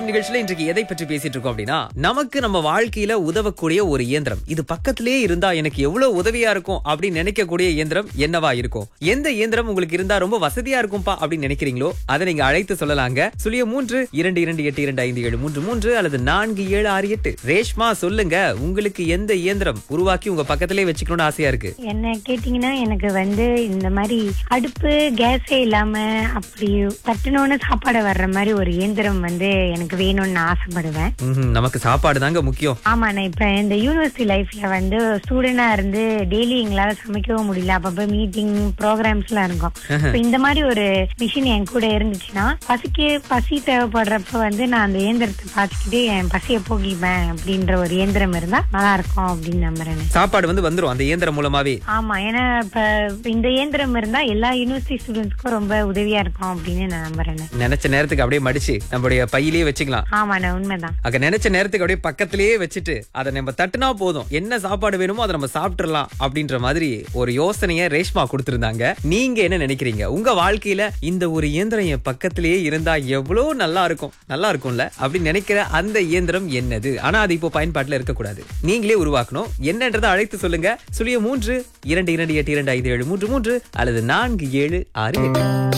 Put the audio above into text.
நிகழ்ச்சியில இன்றைக்கு எதை பற்றி பேசிட்டு இருக்கோம் அப்படின்னா நமக்கு நம்ம வாழ்க்கையில உதவக்கூடிய ஒரு இயந்திரம் இது பக்கத்திலேயே இருந்தா எனக்கு எவ்வளவு உதவியா இருக்கும் அப்படின்னு நினைக்கக்கூடிய இயந்திரம் என்னவா இருக்கும் எந்த இயந்திரம் உங்களுக்கு இருந்தா ரொம்ப வசதியா இருக்கும்பா அப்படின்னு நினைக்கிறீங்களோ அதை நீங்க அழைத்து சொல்லலாங்க சுழிய மூன்று இரண்டு இரண்டு எட்டு இரண்டு ஐந்து ஏழு மூன்று மூன்று அல்லது நான்கு ஏழு ஆறு எட்டு ரேஷ்மா சொல்லுங்க உங்களுக்கு எந்த இயந்திரம் உருவாக்கி உங்க பக்கத்திலே வச்சுக்கணும்னு ஆசையா இருக்கு என்ன கேட்டீங்கன்னா எனக்கு வந்து இந்த மாதிரி அடுப்பு கேஸே இல்லாம அப்படி தட்டுனோன்னு சாப்பாடு வர்ற மாதிரி ஒரு இயந்திரம் வந்து எனக்கு வேணும்னு நான் ஆசைப்படுவேன் ம்ஹும், நமக்கு சாப்பாடு தாங்க முக்கியம் ஆமா நான் இப்ப இந்த யூனிவர்சிட்டி லைஃப்ல வந்து ஸ்டூடெண்டா இருந்து டெய்லி எங்களால சமைக்கவும் முடியல அப்பப்ப மீட்டிங் ப்ரோக்ராம்ஸ் எல்லாம் இருக்கும் இப்ப இந்த மாதிரி ஒரு மிஷின் என் கூட இருந்துச்சுன்னா பசிக்கு பசி தேவைப்படுறப்ப வந்து நான் அந்த இயந்திரத்தை பார்த்துக்கிட்டு என் பசியை போக்கிப்பேன் அப்படின்ற ஒரு இயந்திரம் இருந்தா நல்லா இருக்கும் அப்படின்னு நம்புறேன் சாப்பாடு வந்து வந்துரும் அந்த இயந்திரம் மூலமாவே ஆமா ஏன்னா இப்ப இந்த இயந்திரம் இருந்தா எல்லா யூனிவர்சிட்டி ஸ்டூடெண்ட்ஸ்க்கும் ரொம்ப உதவியா இருக்கும் அப்படின்னு நான் நம்புறேன் நினைச்ச நேரத்துக்கு அப்படியே மடிச்சு நம்மளுடைய பையிலேயே வச்சுக்கலாம் ஆமா நான் உண்மைதான் அங்க நினைச்ச நேரத்துக்கு அப்படியே பக்கத்திலேயே வச்சுட்டு அதை நம்ம தட்டுனா போதும் என்ன சாப்பாடு வேணுமோ அதை நம்ம சாப்பிட்டுறலாம் அப்படின்ற மாதிரி ஒரு யோசனைய ரேஷ்மா கொடுத்திருந்தாங்க நீங்க என்ன நினைக்கிறீங்க உங்க வாழ்க்கையில இந்த ஒரு இயந்திரம் என் பக்கத்திலேயே இருந்தா எவ்வளவு நல்லா இருக்கும் நல்லா இருக்கும்ல அப்படின்னு நினைக்கிற அந்த இயந்திரம் என்னது ஆனா அது இப்போ பயன்பாட்டுல இருக்கக்கூடாது நீங்களே உருவாக்கணும் என்னன்றதை அழைத்து சொல்லுங்க சுழிய மூன்று இரண்டு இரண்டு எட்டு இரண்டு ஐந்து ஏழு மூன்று மூன்று அல்லது நான்கு ஏழு ஆறு எட்டு